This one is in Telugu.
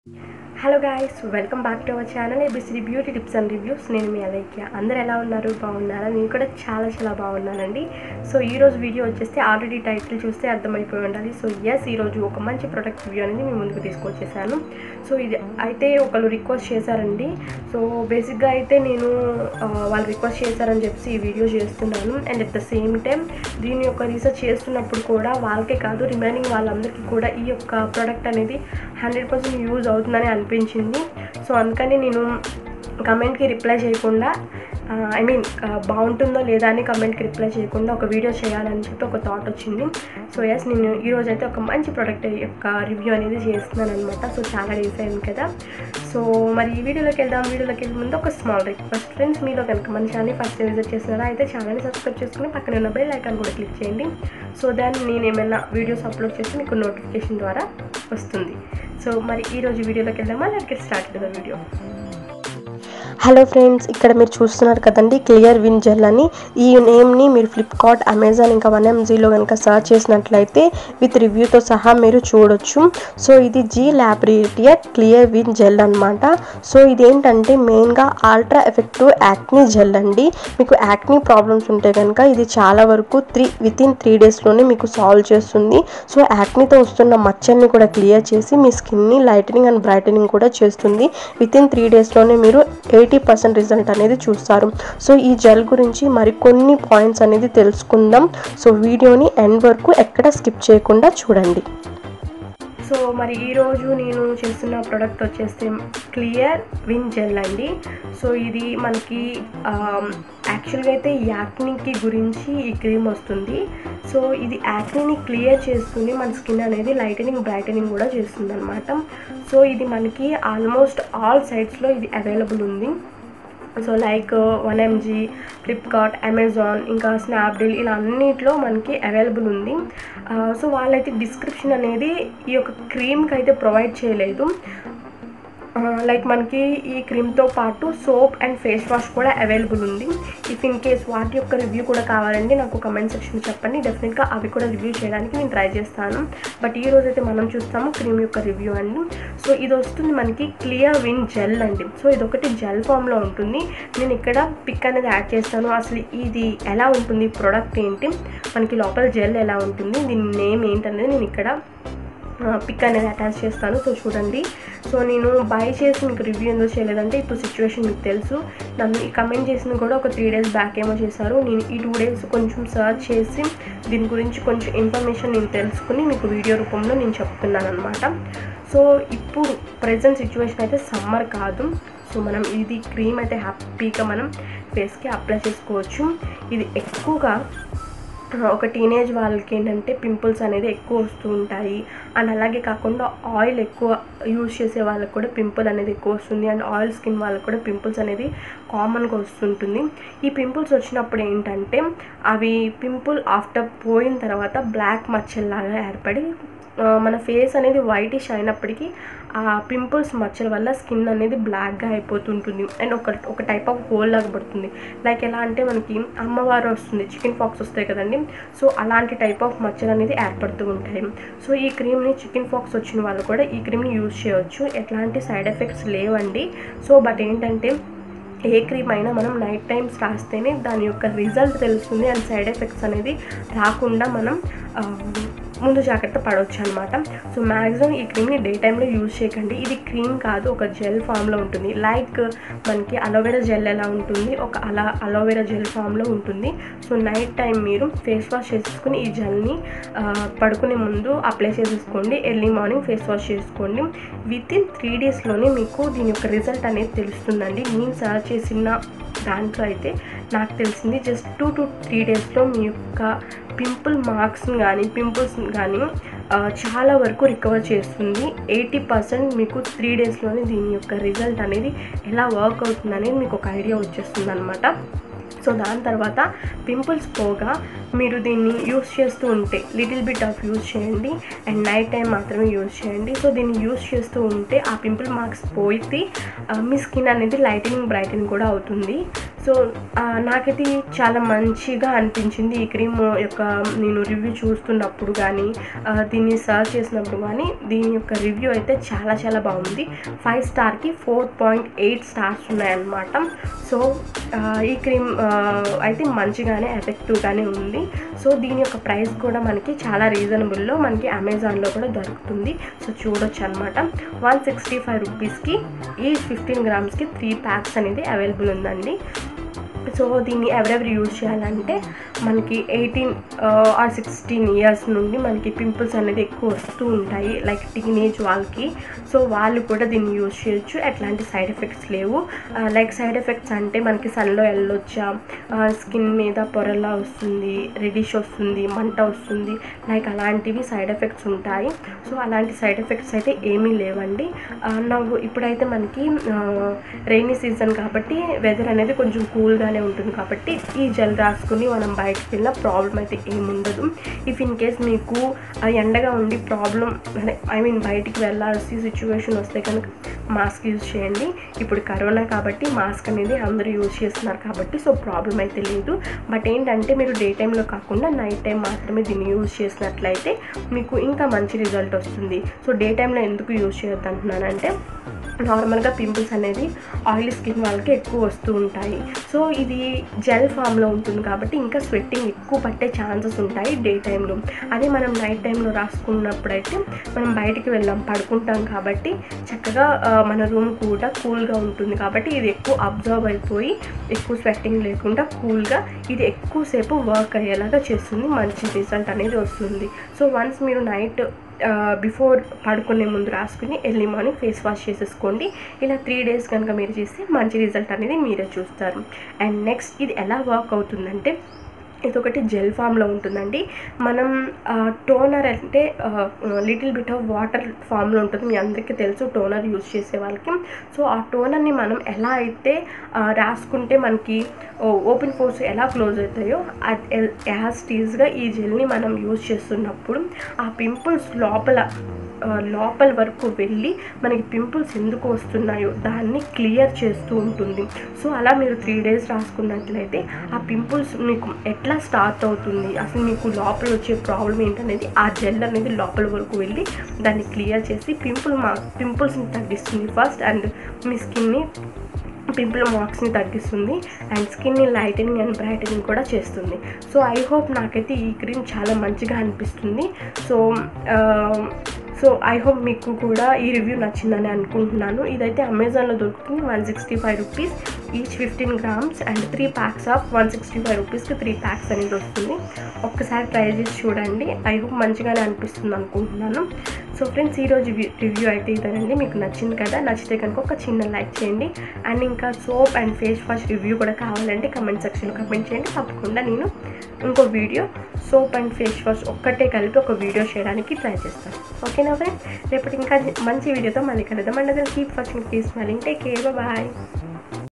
hello guys welcome back to our channel ABCD beauty tips and reviews నేను మీ అలైక్య అందరు ఎలా ఉన్నారు బాగున్నారా నేను కూడా చాలా చాలా బాగున్నానండి సో ఈరోజు వీడియో వచ్చేస్తే ఆల్రెడీ టైటిల్ చూస్తే అర్థమైపోయి ఉండాలి సో ఎస్ ఈరోజు ఒక మంచి ప్రొడక్ట్ రివ్యూ అనేది మీ ముందుకు తీసుకొచ్చేసాను సో ఇది అయితే ఒకళ్ళు రిక్వెస్ట్ చేశారండి సో బేసిక్గా అయితే నేను ఆ, వాళ్ళు రిక్వెస్ట్ చేశారని చెప్పి ఈ వీడియో చేస్తున్నాను and at the same time దీని యొక్క రీసెర్చ్ చేస్తున్నప్పుడు కూడా వాళ్ళకే కాదు రిమైనింగ్ వాళ్ళందరికీ కూడా ఈ యొక్క ప్రోడక్ట్ అనేది హండ్రెడ్ పర్సెంట్ యూజ్ అవుతుందని అనిపించింది సో అందుకని నేను కమెంట్కి రిప్లై చేయకుండా ఐ మీన్ బాగుంటుందో లేదా అని కమెంట్కి రిప్లై చేయకుండా ఒక వీడియో చేయాలని చెప్పి ఒక థాట్ వచ్చింది సో ఎస్ నేను ఈరోజు అయితే ఒక మంచి ప్రోడక్ట్ యొక్క రివ్యూ అనేది చేస్తున్నాను అనమాట సో చాలా డేస్ అయింది కదా సో మరి ఈ వీడియోలోకి వెళ్దాం వీడియోలోకి వెళ్ళే ముందు ఒక స్మాల్ రిక్వెస్ట్ ఫ్రెండ్స్ మీలో కనుక మన ఛానల్ ఫస్ట్ విజిట్ చేస్తున్నారా అయితే ఛానల్ని సబ్స్క్రైబ్ చేసుకుని పక్కన ఉన్న బెల్ ఐకాన్ కూడా క్లిక్ చేయండి సో దాన్ నేను ఏమైనా వీడియోస్ అప్లోడ్ చేసి మీకు నోటిఫికేషన్ ద్వారా వస్తుంది సో మరి ఈరోజు వీడియోలోకి వెళ్దామా let start the video hello friends ఇక్కడ మీరు చూస్తున్నారు కదండి క్లియర్ విన్ జెల్ అని ఈ నేమ్ని మీరు ఫ్లిప్కార్ట్ అమెజాన్ ఇంకా వన్ ఎంజీలో కనుక సర్చ్ చేసినట్లయితే విత్ రివ్యూతో సహా మీరు చూడొచ్చు సో ఇది G laboratories Clear Win gel అనమాట సో ఇదేంటంటే మెయిన్గా ఆల్ట్రా ఎఫెక్టివ్ యాక్నీ జెల్ అండి మీకు యాక్నీ ప్రాబ్లమ్స్ ఉంటే కనుక ఇది చాలా వరకు త్రీ విత్ ఇన్ త్రీ డేస్లోనే మీకు సాల్వ్ చేస్తుంది సో యాక్నీతో వస్తున్న మచ్చల్ని కూడా క్లియర్ చేసి మీ స్కిన్ని లైటనింగ్ అండ్ బ్రైటనింగ్ కూడా చేస్తుంది విత్ ఇన్ త్రీ డేస్లోనే మీరు ఎయిటీ పర్సెంట్ రిజల్ట్ అనేది చూస్తారు సో ఈ జెల్ గురించి మరికొన్ని పాయింట్స్ అనేది తెలుసుకుందాం సో వీడియోని ఎండ్ వరకు ఎక్కడ స్కిప్ చేయకుండా చూడండి సో మరి ఈరోజు నేను చేస్తున్న ప్రోడక్ట్ వచ్చేస్తే క్లియర్ విన్ జెల్ అండి సో ఇది మనకి యాక్చువల్గా అయితే యాక్నీకి గురించి ఈ క్రీమ్ వస్తుంది సో ఇది యాక్నీని క్లియర్ చేస్తుంది మన స్కిన్ అనేది లైటనింగ్ బ్రైటనింగ్ కూడా చేస్తుంది అనమాట సో ఇది మనకి ఆల్మోస్ట్ ఆల్ సైడ్స్లో ఇది అవైలబుల్ ఉంది so like one MG Flipkart Amazon ఇంకా స్నాప్డీల్ ఇలా అన్నిట్లో మనకి అవైలబుల్ ఉంది ఆ, సో వాళ్ళైతే డిస్క్రిప్షన్ అనేది ఈ యొక్క క్రీమ్కి అయితే ప్రొవైడ్ చేయలేదు ఆ, లైక్ మనకి ఈ క్రీమ్తో పాటు సోప్ అండ్ ఫేస్ వాష్ కూడా అవైలబుల్ ఉంది ఇఫ్ ఇన్ కేస్ వాటి యొక్క రివ్యూ కూడా కావాలండి నాకు కమెంట్ సెక్షన్ చెప్పండి డెఫినెట్గా అవి కూడా రివ్యూ చేయడానికి నేను ట్రై చేస్తాను బట్ ఈ రోజు అయితే మనం చూస్తాము క్రీమ్ యొక్క రివ్యూ అండి సో ఇది వస్తుంది మనకి క్లియర్ విన్ జెల్ అండి సో ఇది ఒకటి జెల్ ఫామ్లో ఉంటుంది నేను ఇక్కడ పిక్ అనేది యాడ్ చేస్తాను అసలు ఇది ఎలా ఉంటుంది ప్రోడక్ట్ ఏంటి మనకి లోపల జెల్ ఎలా ఉంటుంది దీని నేమ్ ఏంటనేది నేను ఇక్కడ పిక్ అనేది అటాచ్ చేస్తాను సో చూడండి సో నేను బై చేసి మీకు రివ్యూ ఎందుకు చేయలేదంటే ఇప్పుడు సిచ్యువేషన్ మీకు తెలుసు నన్ను ఈ కమెంట్ చేసిన కూడా ఒక త్రీ డేస్ బ్యాక్ ఏమో చేశారు నేను ఈ టూ డేస్ కొంచెం సర్చ్ చేసి దీని గురించి కొంచెం ఇన్ఫర్మేషన్ నేను తెలుసుకుని మీకు వీడియో రూపంలో నేను చెప్తున్నాను అనమాట సో ఇప్పుడు ప్రజెంట్ సిచ్యువేషన్ అయితే సమ్మర్ కాదు సో మనం ఇది క్రీమ్ అయితే హ్యాపీగా మనం ఫేస్కి అప్లై చేసుకోవచ్చు ఇది ఎక్కువగా ఒక టీనేజ్ వాళ్ళకి ఏంటంటే పింపుల్స్ అనేది ఎక్కువ వస్తూ ఉంటాయి అండ్ అలాగే కాకుండా ఆయిల్ ఎక్కువ యూజ్ చేసే వాళ్ళకి కూడా పింపుల్ అనేది ఎక్కువ వస్తుంది అండ్ ఆయిల్ స్కిన్ వాళ్ళకి కూడా పింపుల్స్ అనేది కామన్గా వస్తుంటుంది ఈ పింపుల్స్ వచ్చినప్పుడు ఏంటంటే అవి పింపుల్ ఆఫ్టర్ పోయిన తర్వాత బ్లాక్ మచ్చల్లాగా ఏర్పడి ఆ, మన ఫేస్ అనేది వైటిష్ అయినప్పటికీ ఆ పింపుల్స్ మచ్చల వల్ల స్కిన్ అనేది బ్లాక్గా అయిపోతుంటుంది అండ్ ఒక ఒక టైప్ ఆఫ్ హోల్ లాగా పడుతుంది లైక్ ఎలా అంటే మనకి అమ్మవారు వస్తుంది చికెన్ ఫాక్స్ వస్తాయి కదండి సో అలాంటి టైప్ ఆఫ్ మచ్చలు అనేది ఏర్పడుతూ ఉంటాయి సో ఈ క్రీమ్ని చికెన్ ఫాక్స్ వచ్చిన వాళ్ళు కూడా ఈ క్రీమ్ని యూజ్ చేయవచ్చు ఎట్లాంటి సైడ్ ఎఫెక్ట్స్ లేవండి సో బట్ ఏంటంటే ఏ క్రీమ్ అయినా మనం నైట్ టైమ్స్ రాస్తేనే దాని యొక్క రిజల్ట్ తెలుస్తుంది అండ్ సైడ్ ఎఫెక్ట్స్ అనేది రాకుండా మనం ఆ, ముందు జాగ్రత్త పడవచ్చు అనమాట సో మ్యాక్సిమం ఈ క్రీమ్ని డే టైంలో యూజ్ చేయకండి ఇది క్రీమ్ కాదు ఒక జెల్ ఫామ్లో ఉంటుంది లైక్ మనకి అలోవెరా జెల్ ఎలా ఉంటుంది ఒక అలా అలోవెరా జెల్ ఫామ్లో ఉంటుంది సో నైట్ టైం మీరు ఫేస్ వాష్ చేసేసుకుని ఈ జెల్ని పడుకునే ముందు అప్లై చేసేసుకోండి ఎర్లీ మార్నింగ్ ఫేస్ వాష్ చేసుకోండి విత్ ఇన్ త్రీ డేస్లోనే మీకు దీని యొక్క రిజల్ట్ అనేది తెలుస్తుందండి నేను సర్చ్ చేసిన దాంట్లో అయితే నాకు తెలిసింది జస్ట్ టూ టు త్రీ డేస్లో మీ యొక్క పింపుల్ మార్క్స్ని కానీ పింపుల్స్ కానీ ఆ, చాలా వరకు రికవర్ చేస్తుంది ఎయిటీ పర్సెంట్ మీకు త్రీ డేస్లోనే దీని యొక్క రిజల్ట్ అనేది ఎలా వర్క్ అవుతుంది అనేది మీకు ఒక ఐడియా వచ్చేస్తుంది అనమాట సో దాని తర్వాత పింపుల్స్ పోగా మీరు దీన్ని యూస్ చేస్తూ ఉంటే లిటిల్ బిట్ ఆఫ్ యూస్ చేయండి అండ్ నైట్ టైం మాత్రమే యూస్ చేయండి సో దీన్ని యూస్ చేస్తూ ఉంటే ఆ పింపుల్ మార్క్స్ పోయి ఆ, మీ స్కిన్ అనేది లైటనింగ్ బ్రైటనింగ్ కూడా అవుతుంది సో ఆ, నాకైతే చాలా మంచిగా అనిపించింది ఈ క్రీమ్ యొక్క నేను రివ్యూ చూస్తున్నప్పుడు కానీ ఆ, దీన్ని సర్చ్ చేసినప్పుడు కానీ దీని యొక్క రివ్యూ అయితే చాలా చాలా బాగుంది ఫైవ్ స్టార్కి ఫోర్ పాయింట్ ఎయిట్ స్టార్స్ ఉన్నాయన్నమాట సో ఆ, ఈ క్రీమ్ ఆ, అయితే మంచిగానే ఎఫెక్టివ్గానే ఉంది సో దీని యొక్క ప్రైస్ కూడా మనకి చాలా రీజనబుల్లో మనకి అమెజాన్లో కూడా దొరుకుతుంది సో చూడొచ్చు అనమాట వన్ సిక్స్టీ ఫైవ్ రూపీస్కి ఈ ఫిఫ్టీన్ గ్రామ్స్కి త్రీ ప్యాక్స్ అనేది అవైలబుల్ ఉందండి సో దీన్ని ఎవరెవరు యూజ్ చేయాలంటే మనకి ఎయిటీన్ ఆర్ సిక్స్టీన్ ఇయర్స్ నుండి మనకి పింపుల్స్ అనేది ఎక్కువ వస్తూ ఉంటాయి లైక్ టీనేజ్ వాళ్ళకి సో వాళ్ళు కూడా దీన్ని యూజ్ చేయొచ్చు ఎట్లాంటి సైడ్ ఎఫెక్ట్స్ లేవు లైక్ సైడ్ ఎఫెక్ట్స్ అంటే మనకి సన్లో వెళ్ళొచ్చా స్కిన్ మీద పొరలా వస్తుంది రెడిష్ వస్తుంది మంట వస్తుంది లైక్ అలాంటివి సైడ్ ఎఫెక్ట్స్ ఉంటాయి సో అలాంటి సైడ్ ఎఫెక్ట్స్ అయితే ఏమీ లేవండి ఆ, నాకు ఇప్పుడైతే మనకి రైనీ సీజన్ కాబట్టి వెదర్ అనేది కొంచెం కూల్గానే ఉంటుంది కాబట్టి ఈ జెల్ రాసుకుని మనం బయటకు వెళ్ళిన ప్రాబ్లం అయితే ఏముండదు ఇఫ్ ఇన్ కేస్ మీకు ఆ ఎండగా ఉండి ప్రాబ్లం అదే ఐ మీన్ బయటికి వెళ్ళాల్సి సిచ్యువేషన్ వస్తే కనుక మాస్క్ యూజ్ చేయండి ఇప్పుడు కరోనా కాబట్టి మాస్క్ అనేది అందరూ యూజ్ చేస్తున్నారు కాబట్టి సో ప్రాబ్లం అయితే లేదు బట్ ఏంటంటే మీరు డే టైంలో కాకుండా నైట్ టైం మాత్రమే దీన్ని యూజ్ చేసినట్లయితే మీకు ఇంకా మంచి రిజల్ట్ వస్తుంది సో డే టైంలో ఎందుకు యూజ్ చేయొద్దు అంటున్నానంటే నార్మల్గా పింపుల్స్ అనేది ఆయిలీ స్కిన్ వాళ్ళకి ఎక్కువ వస్తూ ఉంటాయి సో ఇది జెల్ ఫామ్లో ఉంటుంది కాబట్టి ఇంకా స్వెట్టింగ్ ఎక్కువ పట్టే ఛాన్సెస్ ఉంటాయి డే టైంలో అదే మనం నైట్ టైంలో రాసుకున్నప్పుడైతే మనం బయటికి వెళ్ళాం పడుకుంటాం కాబట్టి చక్కగా ఆ, మన రూమ్ కూడా కూల్గా ఉంటుంది కాబట్టి ఇది ఎక్కువ అబ్జర్వ్ అయిపోయి ఎక్కువ స్వెట్టింగ్ లేకుండా కూల్గా ఇది ఎక్కువసేపు వర్క్ అయ్యేలాగా చేస్తుంది మంచి రిజల్ట్ అనేది వస్తుంది సో వన్స్ మీరు నైట్ బిఫోర్ పడుకునే ముందు రాసుకుని ఎర్లీ మార్నింగ్ ఫేస్ వాష్ చేసేసుకోండి ఇలా త్రీ డేస్ కనుక మీరు చేస్తే మంచి రిజల్ట్ అనేది మీరే చూస్తారు అండ్ నెక్స్ట్ ఇది ఎలా వర్క్ అవుతుందంటే ఇది ఒకటి జెల్ ఫామ్లో ఉంటుందండి మనం టోనర్ అంటే లిటిల్ బిట్ ఆఫ్ వాటర్ ఫామ్లో ఉంటుంది మీ అందరికీ తెలుసు టోనర్ యూజ్ చేసే వాళ్ళకి సో ఆ టోనర్ని మనం ఎలా అయితే ఆ, రాసుకుంటే మనకి ఓపెన్ ఫోర్స్ ఎలా క్లోజ్ అవుతాయో యాజ్ టీజ్గా ఈ జెల్ని మనం యూజ్ చేస్తున్నప్పుడు ఆ పింపుల్స్ లోపల ఆ, లోపల వరకు వెళ్ళి మనకి పింపుల్స్ ఎందుకు వస్తున్నాయో దాన్ని క్లియర్ చేస్తూ ఉంటుంది సో అలా మీరు త్రీ డేస్ రాసుకున్నట్లయితే ఆ పింపుల్స్ మీకు ఎట్లా స్టార్ట్ అవుతుంది అసలు మీకు లోపల వచ్చే ప్రాబ్లం ఏంటనేది ఆ జెల్ అనేది లోపల వరకు వెళ్ళి దాన్ని క్లియర్ చేసి పింపుల్ మా పింపుల్స్ని తగ్గిస్తుంది ఫస్ట్ అండ్ మీ స్కిన్ని పింపుల్ మార్క్స్ని తగ్గిస్తుంది అండ్ స్కిన్ని లైటనింగ్ అండ్ బ్రైటనింగ్ కూడా చేస్తుంది సో ఐ హోప్ నాకైతే ఈ క్రీమ్ చాలా మంచిగా అనిపిస్తుంది సో సో ఐ హోప్ మీకు కూడా ఈ రివ్యూ నచ్చిందని అనుకుంటున్నాను ఇదైతే అమెజాన్లో దొరుకుతుంది one sixty five rupees each fifteen grams and three packs of one sixty five రూపీస్కి త్రీ ప్యాక్స్ అనేది వస్తుంది ఒక్కసారి ట్రై చేసి చూడండి ఐ హోప్ మంచిగానే అనిపిస్తుంది అనుకుంటున్నాను సో ఫ్రెండ్స్ ఈరోజు రివ్యూ అయితే ఇదేనండి మీకు నచ్చింది కదా నచ్చితే కనుక ఒక చిన్న లైక్ చేయండి అండ్ ఇంకా soap and face wash review కూడా కావాలంటే కమెంట్ సెక్షన్లో కమెంట్ చేయండి తప్పకుండా నేను ఇంకో video soap and face wash ఒక్కటే కలిపి ఒక వీడియో చేయడానికి ట్రై చేస్తాను ఓకేనా ఫ్రెండ్స్ రేపటి ఇంకా మంచి వీడియోతో మళ్ళీ కలుద్దాం and keep watching please smiling take care bye